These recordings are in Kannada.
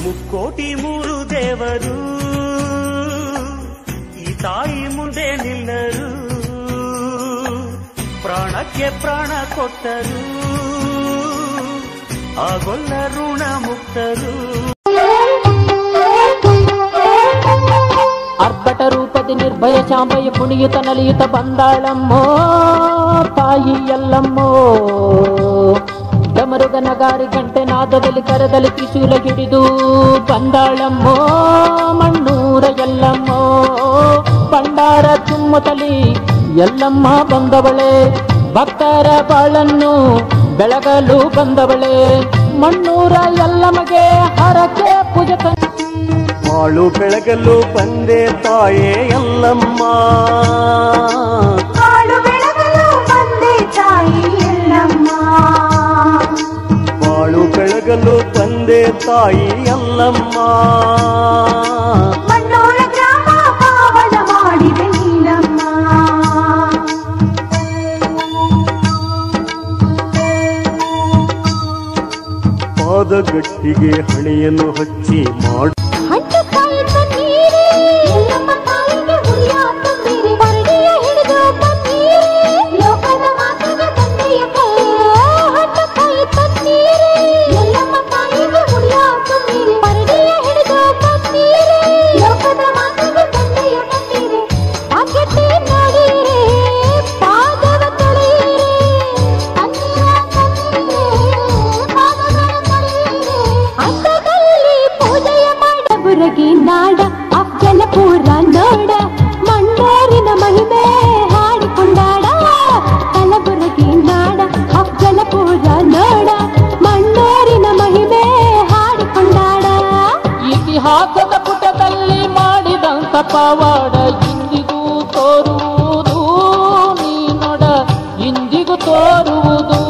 ಮುಕ್ಕೋಟಿ ಮೂರು ದೇವರು ಈ ತಾಯಿ ಮುಂದೆ ನಿಲ್ಲರು ಪ್ರಾಣಕ್ಕೆ ಪ್ರಾಣ ಕೊಟ್ಟರು ಆಗೊಲ್ಲ ಋಣ ಮುಕ್ತರು ಅರ್ಭಟ ರೂಪದಿ ನಿರ್ಭಯ ಶಾಂಭಯ ಕುಣಿಯುತ ನಲಿಯುತ ಬಂದಾಳಮ್ಮೋ ತಾಯಿ ಎಲ್ಲಮ್ಮೋ ಡಮರುಗ ನಗಾರಿ ಗಂಟೆ ನಾದದಲ್ಲಿ ಕರದಲ್ಲಿ ತ್ರಿಶೂಲ ಹಿಡಿದು ಬಂದಾಳಮ್ಮೋ ಮಣ್ಣೂರ ಎಲ್ಲಮ್ಮೋ ಬಂಡಾರ ಚುಮ್ಮುತ್ತಲಿ ಎಲ್ಲಮ್ಮ ಬಂದವಳೆ ಭಕ್ತರ ಬಾಳನ್ನು ಬೆಳಗಲು ಬಂದವಳೆ ಮಣ್ಣೂರ ಎಲ್ಲಮಗೆ ಹರಕೆ ಪೂಜೆ ತಂದ ಬಾಳು ಬೆಳಗಲು ಬಂದೆ ತಾಯೇ ಎಲ್ಲಮ್ಮ ಕಾಳು ಬೆಳಗಲು ಬಂದೆ ತಾಯಿ ಎಲ್ಲಮ್ಮ ಬಾಳು ಬೆಳಗಲು ಬಂದೆ ತಾಯಿ ಎಲ್ಲಮ್ಮ ಮಣ್ಣೂರ ಗ್ರಾಮ ಪಾವನ ಮಾಡಿದೆ ನೀಲಮ್ಮ ಪಾದಗಟ್ಟಿಗೆ ಹಣೆಯನ್ನು ಹಚ್ಚಿ ಮಾಡು ಹಣ್ಣು ಕಾಯಿ ತನ್ನೀರೇ ಎಲ್ಲಮ್ಮ ತಾಯಿಗೆ ಹುರಿಯಾತ ಮೀರಿ ಪರಡಿಯ ಹಿಡಿದು ಬನ್ನೀರೇ ಲೋಕದ ಮಾತಿಗೆ ತಂದೆಯ ಕೈಯೇ ಹಣ್ಣು ಕಾಯಿ ತನ್ನೀರೇ ಎಲ್ಲಮ್ಮ ತಾಯಿಗೆ ಹುರಿಯಾತ ಮೀರಿ ಪರಡಿಯ ಹಿಡಿದು ಬನ್ನೀರೇ ಲೋಕದ ಮಾತಿಗೆ ತಂದೆಯ ಕಣ್ಣೀರೇ ಪಾಕೆಟ್ಟಿ ನೋಡಿರೇ ಪಾದವ ತೊಳೆಯಿರೇ ತನ್ನೀರ ತನ್ನೀರೇ ಪಾದಗಳ ತೊಳೆಯಿರೇ ಅಂದದಲ್ಲಿ ಪೂಜೆಯ ಮಾಡಬುರಗಿ ನಾಡ ಅಫ್ಜಲಪುರ ನೋಡ ಮಣ್ಣೂರಿನ ಮಹಿಮೆ ಹಾಡಿಕೊಂಡಾಡ ಕಲಬುರಗಿ ನಾಡ ಅಫ್ಜಲಪುರ ನೋಡ ಮಣ್ಣೂರಿನ ಮಹಿಮೆ ಹಾಡಿಕೊಂಡಾಡ ಇತಿಹಾಸದ ಪುಟದಲ್ಲಿ ಮಾಡಿದಂತ ಪವಾಡ ಇಂದಿಗೂ ತೋರುವುದು ನೀನೊಡ ಇಂದಿಗೂ ತೋರುವುದು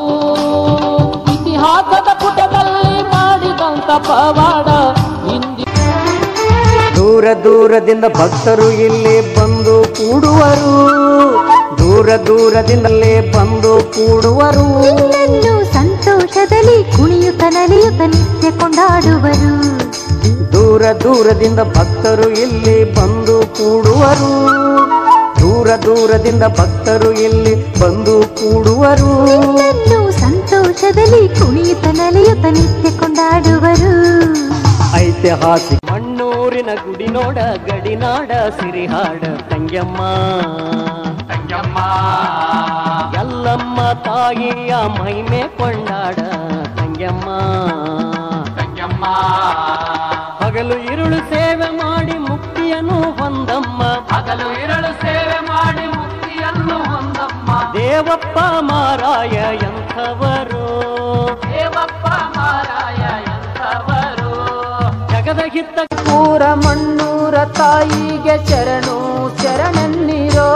ಇತಿಹಾಸದ ಪುಟದಲ್ಲಿ ಮಾಡಿದಂತ ಪವಾಡ ಇಂದಿ ದೂರ ದೂರದಿಂದ ಭಕ್ತರು ಇಲ್ಲಿ ಬಂದು ಕೂಡುವರು ದೂರ ದೂರದಿಂದಲೇ ಬಂದು ಕೂಡುವರು ಇನ್ನೆಲ್ಲೂ ಸಂತೋಷದಲ್ಲಿ ಕುಣಿಯುತ್ತ ನಲಿಯುತ್ತ ನಿತ್ಯ ಕೊಂಡಾಡುವರು ದೂರ ದೂರದಿಂದ ಭಕ್ತರು ಇಲ್ಲಿ ಬಂದು ಕೂಡುವರು ದೂರ ದೂರದಿಂದ ಭಕ್ತರು ಇಲ್ಲಿ ಬಂದು ಕೂಡುವರು ಇನ್ನೆಲ್ಲೂ ಸಂತೋಷದಲ್ಲಿ ಕುಣಿಯುತ್ತ ನಲಿಯುತ್ತ ನಿತ್ಯ ಕೊಂಡಾಡುವರು ಐತಿಹಾಸಿಕ ಮಣ್ಣೂರಿನ ಗುಡಿ ನೋಡ ಗಡಿನಾಡ ಸಿರಿಹಾಡ ತಂಗ್ಯಮ್ಮ ತಂಗ್ಯಮ್ಮ ಎಲ್ಲಮ್ಮ ತಾಯಿಯ ಮಹಿಮೆ ಕೊಂಡಾಡ ತಂಗ್ಯಮ್ಮ ತಂಗ್ಯಮ್ಮ ಹಗಲು ಇರುಳು ಸೇವೆ ಮಾಡಿ ಮುಕ್ತಿಯನ್ನು ಹೊಂದಮ್ಮ ಹಗಲು ಇರುಳು ಸೇವೆ ಮಾಡಿ ಮುಕ್ತಿಯನ್ನು ಹೊಂದಮ್ಮ ದೇವಪ್ಪ ಮಾರಾಯ ಎಂಥವರು ದೇವಪ್ಪ ಮಾರಾಯ ಎಂಥವರು ಜಗದ ಹಿತ್ತ ಪೂರ ಮಣ್ಣೂರ ತಾಯಿಗೆ ಶರಣು ಶರಣನ್ನಿರೋ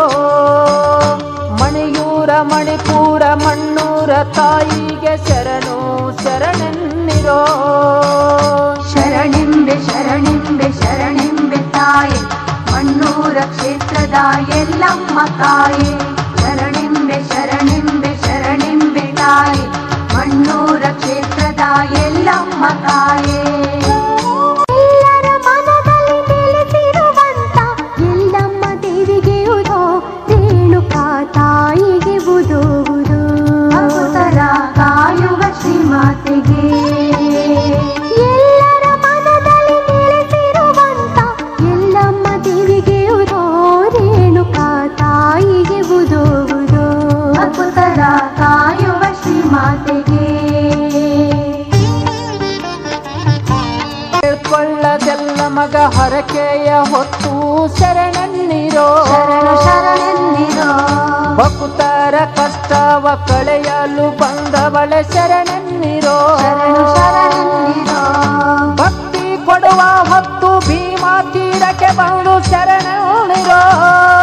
ಮಣಿಯೂರ ಮಣಿಪೂರ ಮಣ್ಣೂರ ತಾಯಿಗೆ ಶರಣು ಶರಣನ್ನಿರೋ ಶರಣಿಂಬೆ ಶರಣಿಂಬೆ ಶರಣಿಂಬೆ ತಾಯೆ ಮಣ್ಣೂರ ಕ್ಷೇತ್ರದ ಎಲ್ಲಮ್ಮ ತಾಯೆ ಶರಣಿಂಬೆ ಶರಣಿಂಬೆ ಶರಣಿಂಬೆ ತಾಯೆ ಮಣ್ಣೂರ ಕ್ಷೇತ್ರದ ಎಲ್ಲಮ್ಮ ತಾಯೆ ಎಲ್ಲರ ಮನದಲ್ಲಿ ನೆಲೆಸಿರುವಂತ ಎಲ್ಲಮ್ಮ ದೇವಿಗೆ ಉದೋ ರೇಣುಕಾ ತಾಯಿಗೆ ಬುದುವುದು ಅಗುತರ ಕಾಯುವ ಶ್ರೀಮಾತೆಗೆ ಎಲ್ಲರ ಮನದಲ್ಲಿ ನೆಲೆಸಿರುವಂತ ಎಲ್ಲಮ್ಮ ದೇವಿಗೆ ಉದೋ ರೇಣುಕಾ ತಾಯಿಗೆ ಬುದುವುದು ಅಗುತರ ಕಾಯುವ ಶ್ರೀಮಾತೆಗೆ ಕೊಳ್ಳದೆಲ್ಲ ಮಗ ಹರಕೆಯ ಹೊತ್ತು ಶರಣನ್ನಿರೋ ಶರಣು ಶರಣೆಂದಿರೋ ಭಕ್ತರ ಕಷ್ಟವ ಕಳೆಯಲು ಬಂದವಳೆ ಶರಣನ್ನಿರೋ ಶರಣು ಶರಣೆಂದಿರೋ ಭಕ್ತಿ ಕೊಡುವ ಹೊತ್ತು ಭೀಮಾ ತೀರಕ್ಕೆ ಬಂದು ಶರಣನಿರೋ